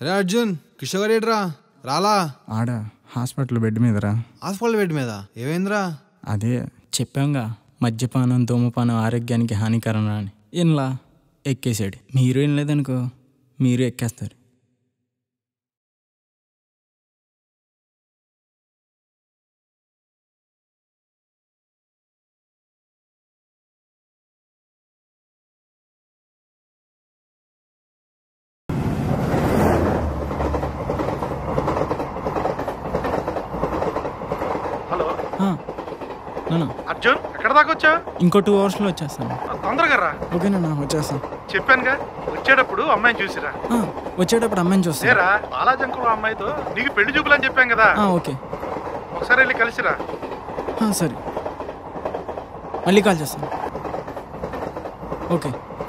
రే అర్జున్ కిషోర్ ఏడ్రా రాలా ఆడ హాస్పిటల్ బెడ్ మీదరా హాస్పిటల్ బెడ్ మీద ఏమైందిరా అదే చెప్పాంగా మద్యపానం ధూమపానం ఆరోగ్యానికి హానికరం అని ఇన్లా ఎక్కేసాడు మీరు ఏం లేదనుకో మీరు ఎక్కేస్తారు హలో ఆ, నాన్న అర్జున్ ఎక్కడ దాకా వచ్చా ఇంకో టూ అవర్స్లో వచ్చేస్తాను తొందరగా రా ఓకేనా వచ్చేస్తాను చెప్పానుగా వచ్చేటప్పుడు అమ్మాయిని చూసిరా ఆ, వచ్చేటప్పుడు అమ్మాయిని చూస్తాను లేరా బాలాజంకుల అమ్మాయితో నీకు పెళ్లి చూపులు అని చెప్పాం కదా ఆ, ఓకే ఒకసారి వెళ్ళి కలిసిరా ఆ, సరే మళ్ళీ కాల్ చేస్తాను ఓకే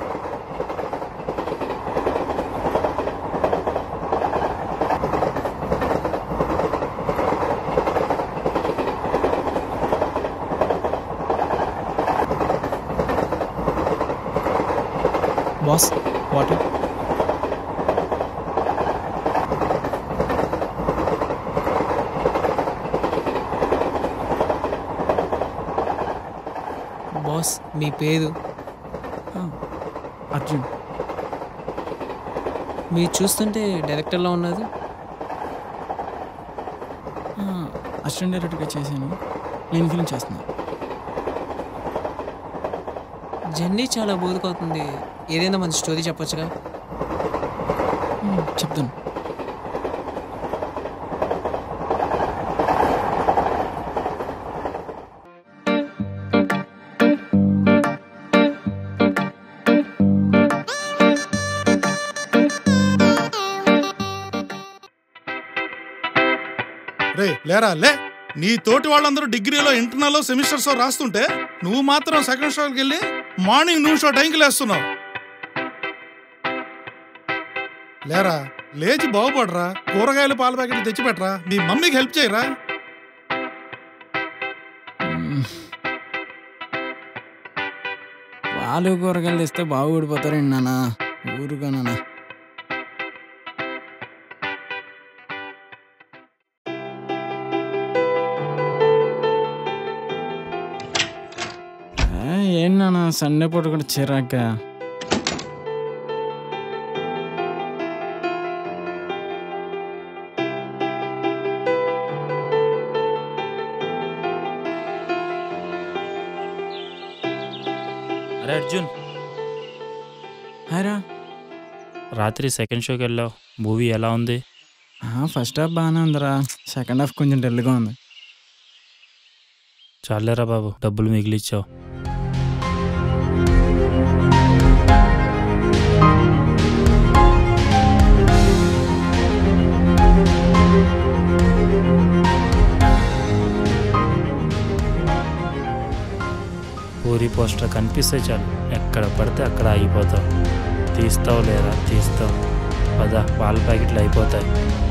బాస్ వాటర్ బాస్ మీ పేరు అర్జున్ మీరు చూస్తుంటే డైరెక్టర్లా ఉన్నది అసిస్టెంట్ డైరెక్టర్గా చేశాను నేను ఫిల్మ్ చేస్తున్నాను జర్నీ చాలా బోరుకోతుంది ఏదైనా మంచి స్టోరీ చెప్పొచ్చుగా చెప్తాను రే లేరా లే నీ తోటి వాళ్ళందరూ డిగ్రీలో ఇంటర్నల్ సెమిస్టర్స్ రాస్తుంటే నువ్వు మాత్రం సెకండ్ షోకి వెళ్ళి మార్నింగ్ నువ్వు షో టైంకి లేస్తున్నావు లేరా లేచి బాగుపడరా కూరగాయలు పాల ప్యాకెట్ తెచ్చిపెట్టరా మీ మమ్మీకి హెల్ప్ చేయరా పాలు కూరగాయలు తెస్తే బాగా ఊడిపోతారండి నాన్న ఊరుగా నాన్న ఆ, ఏం నాన్న సండే పూట కూడా చిరాక అరే అర్జున్ హారా రాత్రి సెకండ్ షోకి వెళ్ళావు మూవీ ఎలా ఉంది ఫస్ట్ హాఫ్ బాగానే ఉందిరా సెకండ్ హాఫ్ కొంచెం డల్గా ఉంది చాలేరా బాబు డబ్బులు మిగిలిచ్చావు పూరి పోస్టర్ కనిపిస్తే చాలు ఎక్కడ పడితే అక్కడ అయిపోతావు తీస్తావు లేరా తీస్తావు పద పాల ప్యాకెట్లు అయిపోతాయి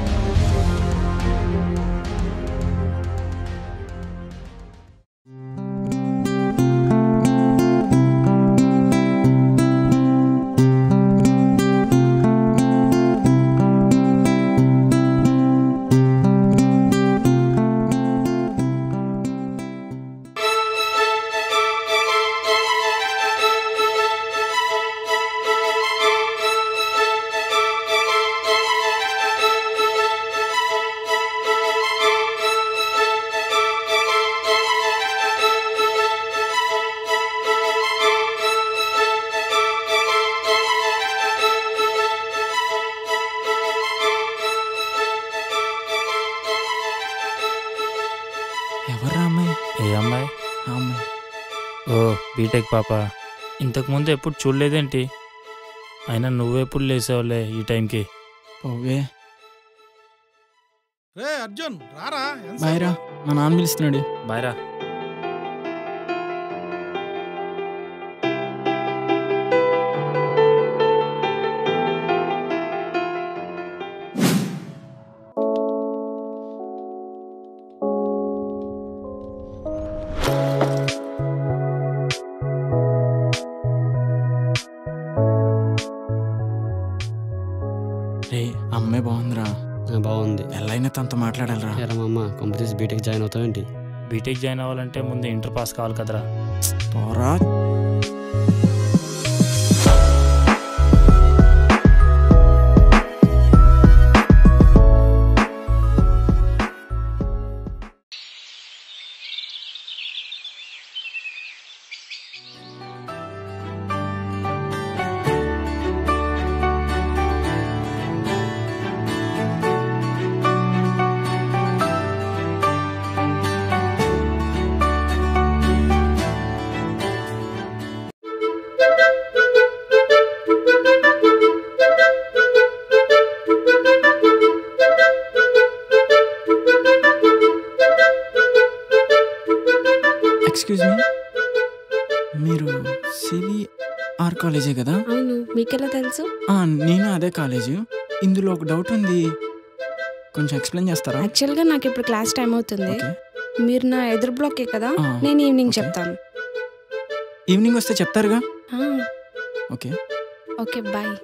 ఎవర్రా అమ్మాయి ఏ అమ్మాయి ఆ అమ్మాయి ఓ బీటెక్ పాప ఇంతకుముందు ఎప్పుడు చూడలేదేంటి అయినా నువ్వెప్పుడు లేసావులే ఈ టైంకి పోవే రే అర్జున్ రారా ఎంతసేపు? బాయ్ రా మా నాన్న పిలుస్తున్నాడు బాయ్రా రే అమ్మాయి బాగుంది ఎలాగైనా తనతో మాట్లాడాలరా ఎరా మా అమ్మ కంపెనీస్ బీటెక్ జాయిన్ అవుతావేంటి బీటెక్ జాయిన్ అవ్వాలంటే ముందు ఇంటర్ పాస్ కావాలి కదరా పోరా ఎక్స్క్యూజ్ మీ మీరు సివి ఆర్ కాలేజే కదా అవును మీకెలా తెలుసు ఆ, నేను అదే కాలేజు ఇందులో ఒక డౌట్ ఉంది కొంచెం ఎక్స్ప్లెయిన్ చేస్తారా యాక్చువల్గా నాకు ఇప్పుడు క్లాస్ టైం అవుతుంది ఓకే మీరు నా ఎదురు బ్లాకే కదా ఆ, నేను ఈవినింగ్ ఓకే. చెప్తాను ఈవినింగ్ వస్తే చెప్తారుగా ఆ, ఓకే ఓకే బాయ్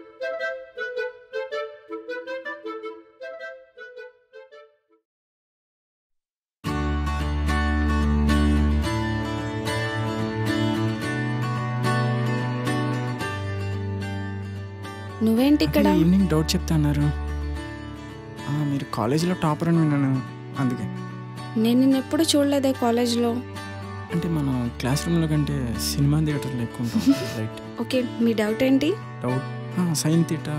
నువ్వేంటి ఇక్కడ అదే ఈవినింగ్ డౌట్ చెప్తా అన్నారు ఆ, మీరు కాలేజీలో టాపర్ అని విన్నాను అందుకే నేను నిన్ను ఎప్పుడు చూడలేదే కాలేజ్లో అంటే మన క్లాస్ రూమ్లో కంటే సినిమా థియేటర్లో ఎక్కువ ఉంటాం రైట్ ఓకే మీ డౌట్ ఏంటి doubt sine theta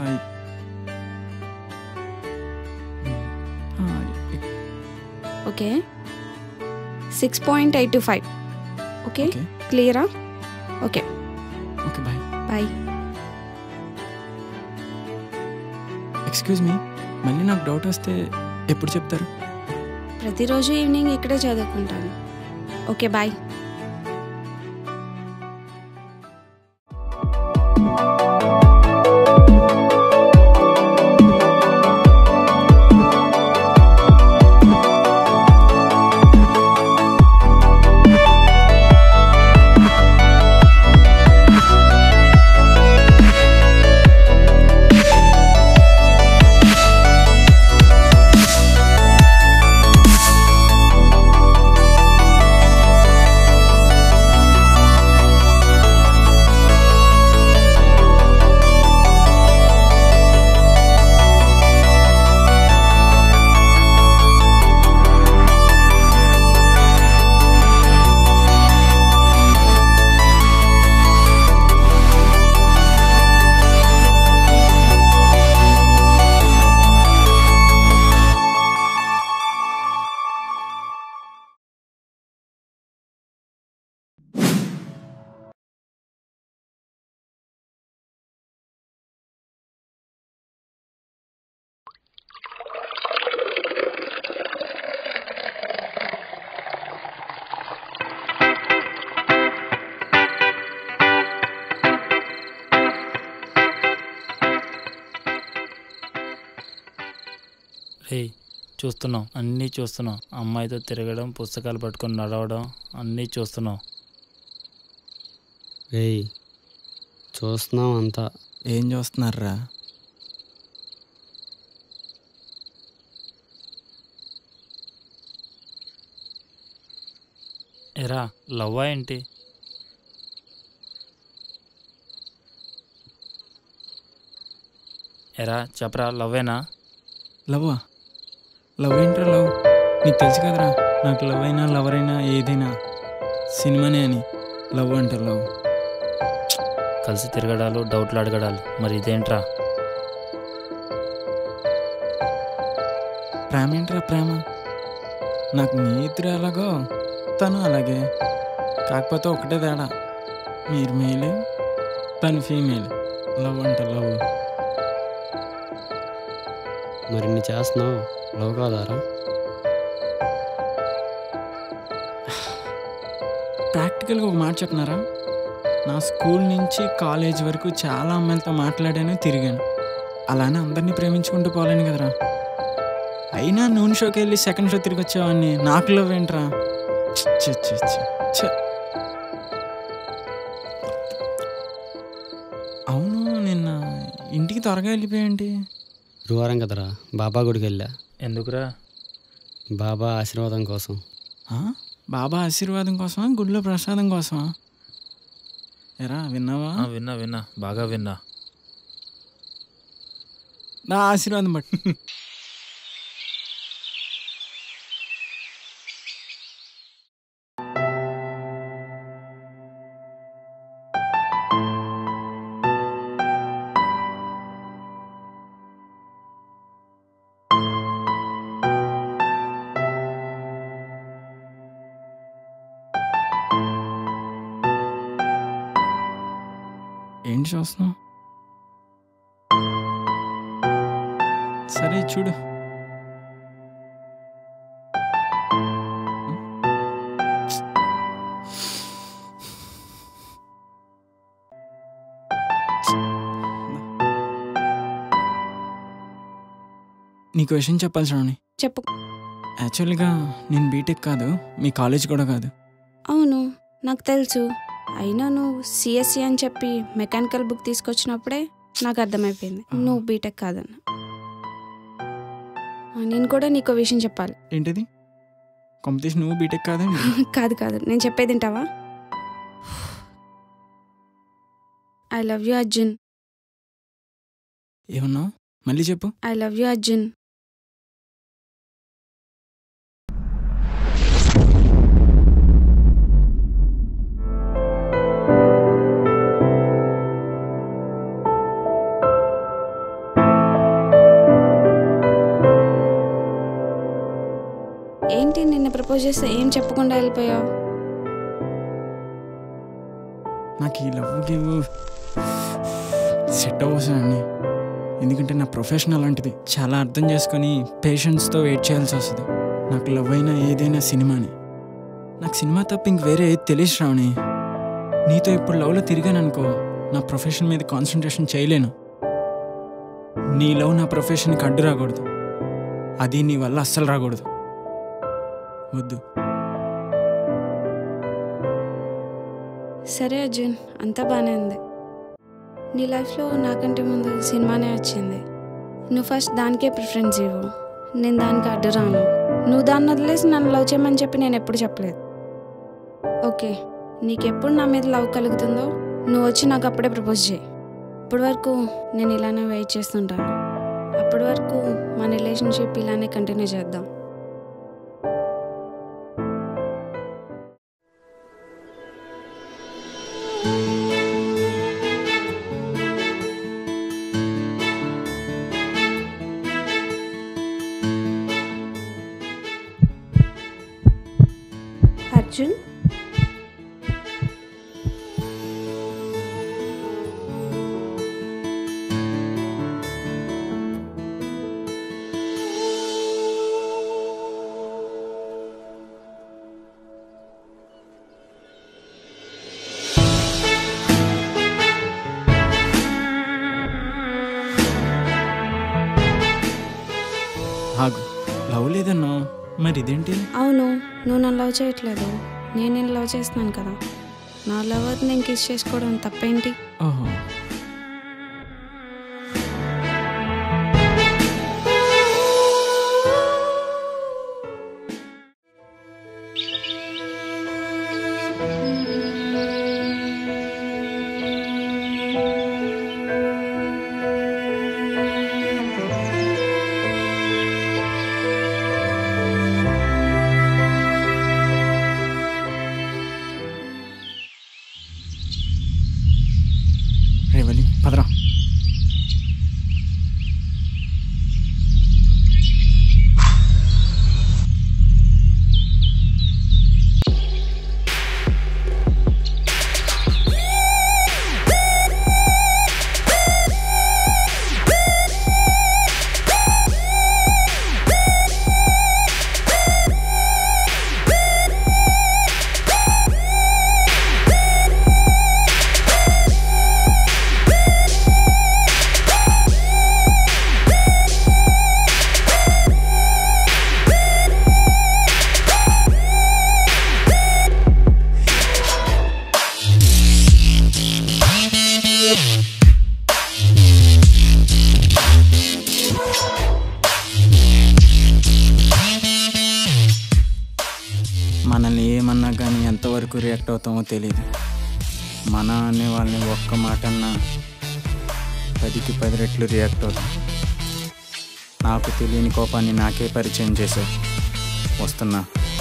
okay six point eight two five okay okay క్లియరా okay okay bye bye excuse me మళ్ళీ నాకు డౌట్ వస్తే ఎప్పుడు చెప్తారు ప్రతిరోజు ఈవినింగ్ ఇక్కడే చదువుకుంటాను ఓకే బాయ్ రే చూస్తున్నాం అన్నీ చూస్తున్నాం అమ్మాయితో తిరగడం పుస్తకాలు పట్టుకొని నడవడం అన్నీ చూస్తున్నాం రేయ్ చూస్తున్నాం అంతా ఏం చూస్తున్నారా ఎరా లవ్వా ఏంటి ఎరా చెప్పరా లవ్వేనా లవ్వా లవ్ ఏంట్రా లవ్ నీకు తెలుసు కదరా నాకు లవ్ అయినా లవర్ అయినా ఏదైనా సినిమానే అని లవ్ అంటే లవ్ కలిసి తిరగడాలు డౌట్లు అడగడాలు మరి ఇదేంట్రా ప్రేమ ఏంట్రా ప్రేమ నాకు మీ ఇద్దరు ఎలాగో తను అలాగే కాకపోతే ఒకటే తేడా మీరు మేల్ తను ఫీమేల్ లవ్ అంటే లవ్ మరి ఇన్ని చేస్తున్నావు లవ్ కాదారా ప్రాక్టికల్గా ఒక మాట చెప్పినారా నా స్కూల్ నుంచి కాలేజ్ వరకు చాలా అమ్మాయిలతో మాట్లాడాను తిరిగాను అలానే అందరినీ ప్రేమించుకుంటూ పోలేను కదరా అయినా నూనె షోకి వెళ్ళి సెకండ్ షో తిరిగి వచ్చేవాడిని నాకు లవ్ ఏంట్రా ఛ, ఛ, ఛ, ఛ. అవును నిన్న ఇంటికి త్వరగా వెళ్ళిపోయాంటి గురువారం కదరా బాబా గుడికి వెళ్ళా ఎందుకురా బాబా ఆశీర్వాదం కోసం ఆ? బాబా ఆశీర్వాదం కోసమా గుడిలో ప్రసాదం కోసమా ఎరా విన్నావా ఆ, విన్నా విన్నా బాగా విన్నా నా ఆశీర్వాదం బట్టి ఏంటి చూస్తున్నావు సరే చూడు నీకు విషయం చెప్పాలి శ్రావణి చెప్పు యాక్చువల్గా నేను బీటెక్ కాదు మీ కాలేజ్ కూడా కాదు అవును నాకు తెలుసు అయినా నువ్వు సిఎస్సి అని చెప్పి మెకానికల్ బుక్ తీసుకొచ్చినప్పుడే నాకు అర్థమైపోయింది నువ్వు బీటెక్ కాదన్న ఆ, నేను కూడా నీకు విషయం చెప్పాలి ఏంటిది కాంపిటీషన్ నువ్వు బీటెక్ కాదండి కాదు కాదు నేను చెప్పేది వింటావా ఐ లవ్ యూ అర్జున్ ఏమన్నావు మళ్ళీ చెప్పు ఐ లవ్ యూ అర్జున్ ఏంటి నిన్న ప్రపోజ్ చేస్తే ఏం చెప్పకుండా వెళ్ళిపోయావు నాకు ఈ లవ్ గివ్ సెట్ అవ్వసాన్ని ఎందుకంటే నా ప్రొఫెషన్ అలాంటిది చాలా అర్థం చేసుకొని పేషెన్స్తో వెయిట్ చేయాల్సి వస్తుంది నాకు లవ్ అయినా ఏదైనా సినిమాని నాకు సినిమా తప్ప ఇంక వేరే ఏది తెలియదు శ్రావణి నీతో ఇప్పుడు లవ్లో తిరిగాను అనుకో నా ప్రొఫెషన్ మీద కాన్సన్ట్రేషన్ చేయలేను నీ లవ్ నా ప్రొఫెషన్కి అడ్డు రాకూడదు అది నీ వల్ల అస్సలు రాకూడదు వద్దు సరే అర్జున్ అంతా బాగానే ఉంది నీ లైఫ్లో నాకంటే ముందు సినిమానే వచ్చింది నువ్వు ఫస్ట్ దానికే ప్రిఫరెన్స్ ఇవ్వు నేను దానికి అడ్డు రాను నువ్వు దాన్ని వదిలేసి నన్ను లవ్ చేయమని చెప్పి నేను ఎప్పుడు చెప్పలేదు ఓకే నీకెప్పుడు నా మీద లవ్ కలుగుతుందో నువ్వు వచ్చి నాకు అప్పుడే ప్రపోజ్ చేయి అప్పటి వరకు నేను ఇలానే వెయిట్ చేస్తుంటాను అప్పటి వరకు మన రిలేషన్షిప్ ఇలానే కంటిన్యూ చేద్దాం అర్జున్ ఆగు లవ్ లేదన్నా మరి ఇదేంటి అవును నువ్వు నన్ను లవ్ చేయట్లేదు నేను నేను లవ్ చేస్తున్నాను కదా నా లవర్ నేను కిస్ చేసుకోవడం తప్పేంటి ఓహో రేవలి పదరా మనల్ని ఏమన్నా కానీ ఎంతవరకు రియాక్ట్ అవుతామో తెలియదు మన అనే వాళ్ళని ఒక్క మాట అన్నా పదికి పది రెట్లు రియాక్ట్ అవుతాం నాకు తెలియని కోపాన్ని నాకే పరిచయం చేశావు వస్తున్నా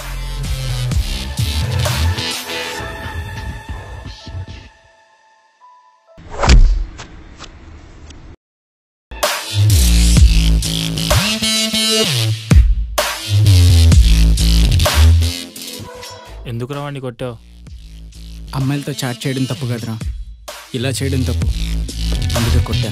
ఎందుకు రావండి కొట్టావు అమ్మాయిలతో చాట్ చేయడం తప్పు కదరా ఇలా చేయడం తప్పు అందుకే కొట్టా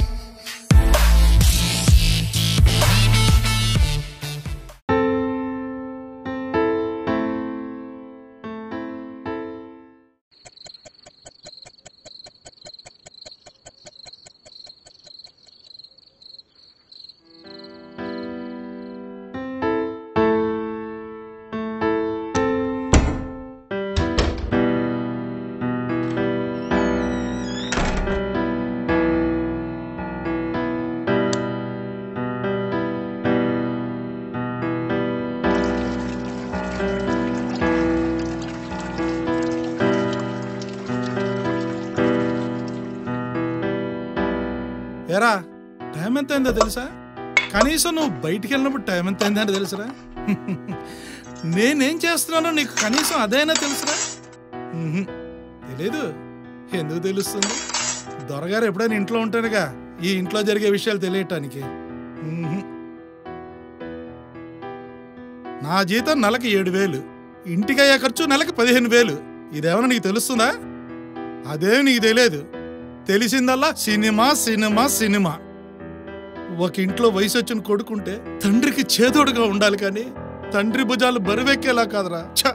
ఏరా టైం ఎంత అయిందో తెలుసా కనీసం నువ్వు బయటికి వెళ్ళినప్పుడు టైం ఎంత అయిందని తెలుసురా నేనేం చేస్తున్నానో నీకు కనీసం అదైనా తెలుసురా ఉహుం. తెలీదు ఎందుకు తెలుస్తుంది దొరగారు ఎప్పుడైనా ఇంట్లో ఉంటానుగా ఈ ఇంట్లో జరిగే విషయాలు తెలియటానికి ఉహుం. నా జీతం నెలకి ఏడు వేలు ఇంటికి అయ్యే ఖర్చు నెలకి పదిహేను వేలు ఇదేమన్నా నీకు తెలుస్తుందా అదేమి నీకు తెలియదు తెలిసిందల్లా సినిమా సినిమా సినిమా ఒక ఇంట్లో వయసు వచ్చిన కొడుకుంటే తండ్రికి చేదోడుగా ఉండాలి కానీ తండ్రి భుజాలు బరువెక్కేలా కాదురా ఛ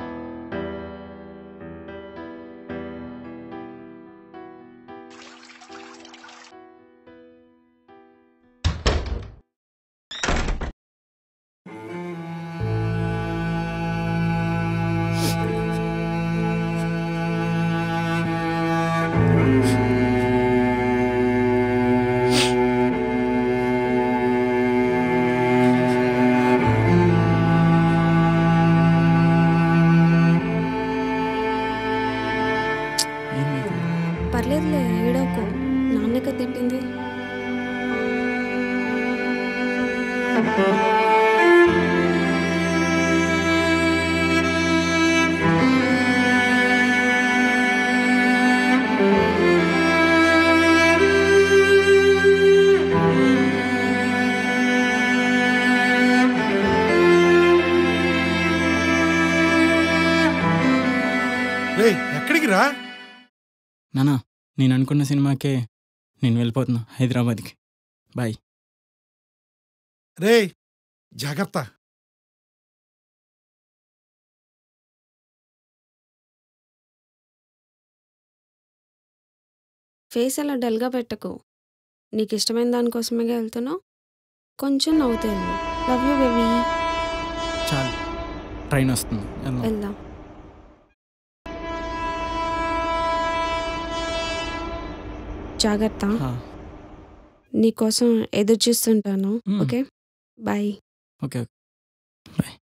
ఏం లేదు పర్లేదులే ఏడోకు నాన్నక తిట్టింది రే ఎక్కడికి రా నానా నేను అనుకున్న సినిమాకే నేను వెళ్ళిపోతున్నా హైదరాబాద్కి బాయ్ రే జాగ్రత్త ఫేస్ అలా డల్గా పెట్టకు నీకు ఇష్టమైన దానికోసమే వెళ్తున్నావు కొంచెం నవ్వుతూ వెళ్ళు లవ్ యూ బేబీ చాలు ట్రైన్ వస్తుంది వెళ్దాం. వెళ్దాం జాగ్రత్త ఆ, నీకోసం ఎదురు చూస్తుంటాను మ్మ్. Okay bye okay okay bye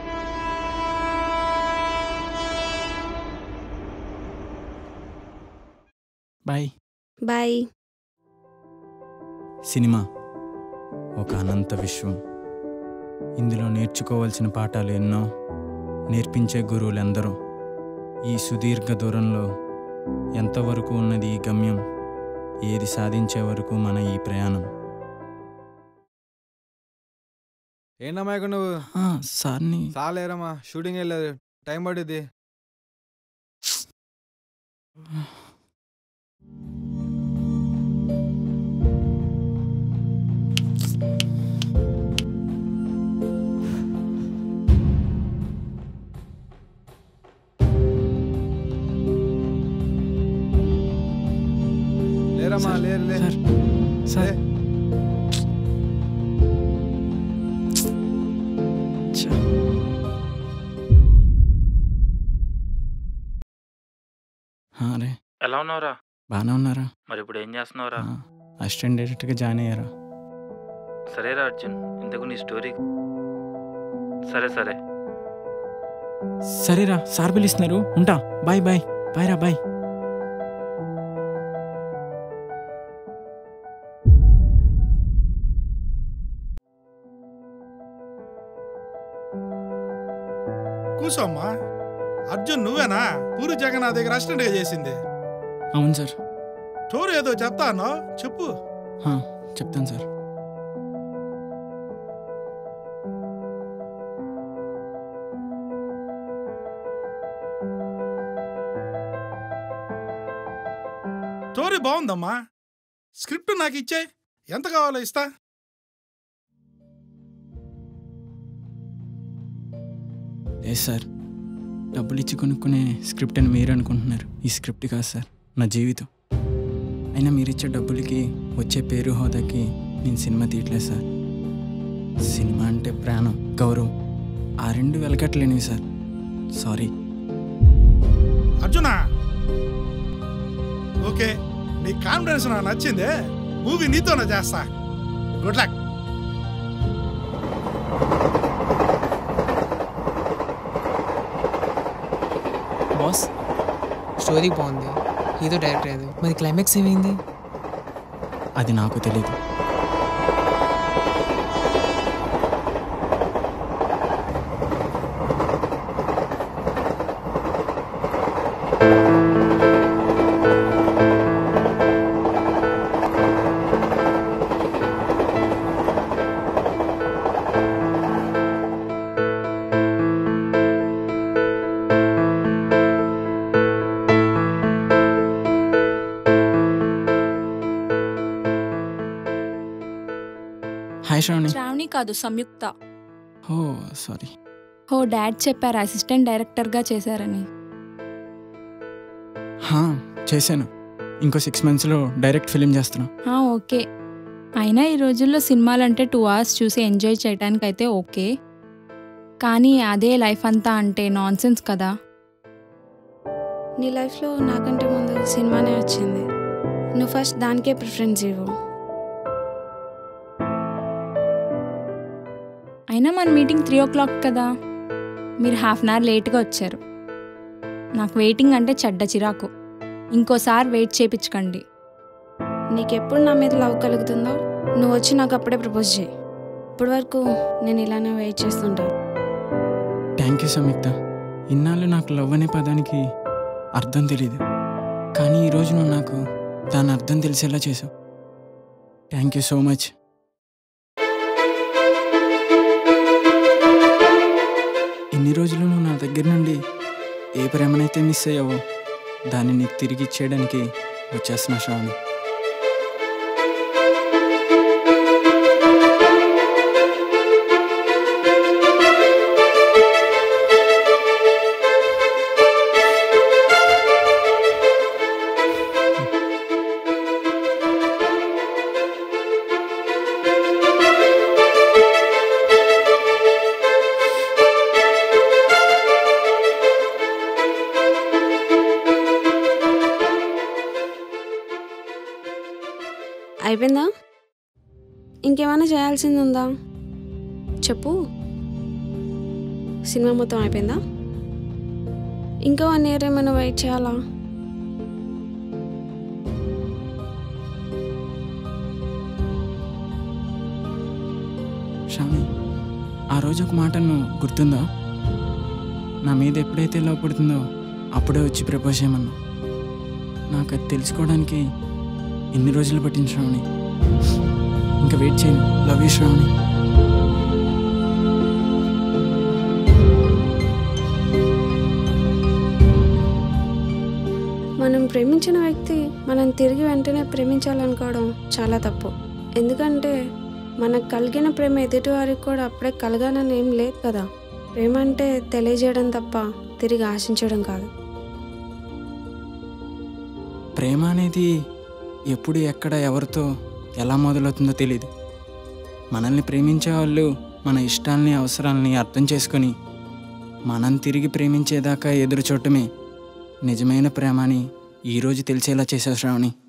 bye bye cinema ఒక అనంత విశ్వం ఇందులో నేర్చుకోవాల్సిన పాఠాలు ఎన్నో నేర్పించే గురువులు ఎందరో ఈ సుదీర్ఘ దూరంలో ఎంతవరకు ఉన్నది ఈ గమ్యం ఏది సాధించే వరకు మన ఈ ప్రయాణం ఏంటమ్మా ఇక్కడ నువ్వు ఆ, సార్ని చాలేరమ్మా షూటింగ్ వెళ్ళలేదు టైం పడుద్ది లేరమ్మా లేరు లే సార్ సార్ లే. ఛ. ఆ, రే ఎలా ఉన్నావురా బాగానే ఉన్నారా మరి ఇప్పుడు ఏం చేస్తున్నావురా ఆ, అసిస్టెంట్ డైరెక్టర్గా జాయిన్ అయ్యారా సరేరా అర్జున్ ఇంతకు నీ స్టోరీ సరే సరే సరేరా సార్ పిలుస్తున్నారు ఉంటా బాయ్ బాయ్ బాయ్ రా బాయ్ కూసోమ్మా అర్జున్ నువ్వేనా పూరి జగన్నాథ్ దగ్గర అసిస్టెంట్గా చేసింది అవును సార్ స్టోరీ ఏదో చెప్తా అన్నావు చెప్పు హా, చెప్తాను సార్ స్టోరీ బాగుందమ్మా స్క్రిప్ట్ నాకు ఇచ్చే ఎంత కావాలో ఇస్తా లేదు సార్ డబ్బులు ఇచ్చి కొనుక్కునే స్క్రిప్ట్ అని మీరు అనుకుంటున్నారు ఈ స్క్రిప్ట్ కాదు సార్ నా జీవితం అయినా మీరు ఇచ్చే డబ్బులకి వచ్చే పేరు హోదాకి నేను సినిమా తీయట్లేదు సార్ సినిమా అంటే ప్రాణం గౌరవం ఆ రెండు వెలకట్లేనివి సార్ సారీ అర్జునా ఓకే నీ కాన్ఫిడెన్స్ నాకు నచ్చిందే మూవీ నీతోనే చేస్తా గుడ్ లక్ బాస్ స్టోరీ బాగుంది హీరో డైరెక్టర్ అయ్యారు మరి క్లైమాక్స్ ఏమైంది అది నాకు తెలియదు హాయ్ శ్రావణి శ్రావణి కాదు Samyuktha oh sorry oh dad చెప్పారు అసిస్టెంట్ డైరెక్టర్గా చేశారని హా చేశాను ఇంకో సిక్స్ మంత్స్లో డైరెక్ట్ ఫిలిం చేస్తున్నా ఆ, ఓకే అయినా ఈ రోజుల్లో సినిమాలంటే టూ అవర్స్ చూసి ఎంజాయ్ చేయడానికి అయితే ఓకే కానీ అదే లైఫ్ అంతా అంటే నాన్సెన్స్ కదా నీ లైఫ్లో నాకంటే ముందు సినిమానే వచ్చింది నువ్వు ఫస్ట్ దానికే ప్రిఫరెన్స్ ఇవ్వు అయినా మన మీటింగ్ త్రీ ఓ క్లాక్ కదా మీరు హాఫ్ అన్ అవర్ లేట్గా వచ్చారు నాకు వెయిటింగ్ అంటే చెడ్డ చిరాకు ఇంకోసారి వెయిట్ చేయించకండి నీకెప్పుడు నా మీద లవ్ కలుగుతుందో నువ్వు వచ్చి నాకు అప్పుడే ప్రపోజ్ చేయి ఇప్పటి వరకు నేను ఇలానే వెయిట్ చేస్తుంటాను థ్యాంక్ యూ సంయుక్త ఇన్నాళ్ళు నాకు లవ్ అనే పదానికి అర్థం తెలియదు కానీ ఈరోజు నువ్వు నాకు దాని అర్థం తెలిసేలా చేసావు థ్యాంక్ యూ సో మచ్ ఇన్ని రోజులు నువ్వు నా దగ్గర నుండి ఏ ప్రేమనైతే మిస్ అయ్యావో దాన్ని నీకు తిరిగి ఇచ్చేయడానికి వచ్చేస్తున్నా శ్రావణి అయిపోయిందా ఇంకేమైనా చేయాల్సింది ఉందా చెప్పు సినిమా మొత్తం అయిపోయిందా ఇంకా వన్ ఇయర్ ఏమైనా వెయిట్ చేయాలా శ్రావణి ఆ రోజు ఒక మాట నువ్వు గుర్తుందా నా మీద ఎప్పుడైతే లవ్ పడుతుందో అప్పుడే వచ్చి ప్రపోజ్ చేయమన్నా నాకు అది తెలుసుకోవడానికి ఎన్ని రోజులు పట్టింది శ్రావణి ఇంకా వెయిట్ చేయను లవ్ యూ శ్రావణి మనం ప్రేమించిన వ్యక్తి మనం తిరిగి వెంటనే ప్రేమించాలనుకోవడం చాలా తప్పు ఎందుకంటే మనకు కలిగిన ప్రేమ ఎదుటి వారికి కూడా అప్పుడే కలగాలని ఏం లేదు కదా ప్రేమ అంటే తెలియజేయడం తప్ప తిరిగి ఆశించడం కాదు ప్రేమ అనేది ఎప్పుడు ఎక్కడ ఎవరితో ఎలా మొదలవుతుందో తెలియదు మనల్ని ప్రేమించే వాళ్ళు మన ఇష్టాల్ని అవసరాలని అర్థం చేసుకొని మనం తిరిగి ప్రేమించేదాకా ఎదురు చూడటమే నిజమైన ప్రేమ అని ఈరోజు తెలిసేలా చేశావు శ్రావణి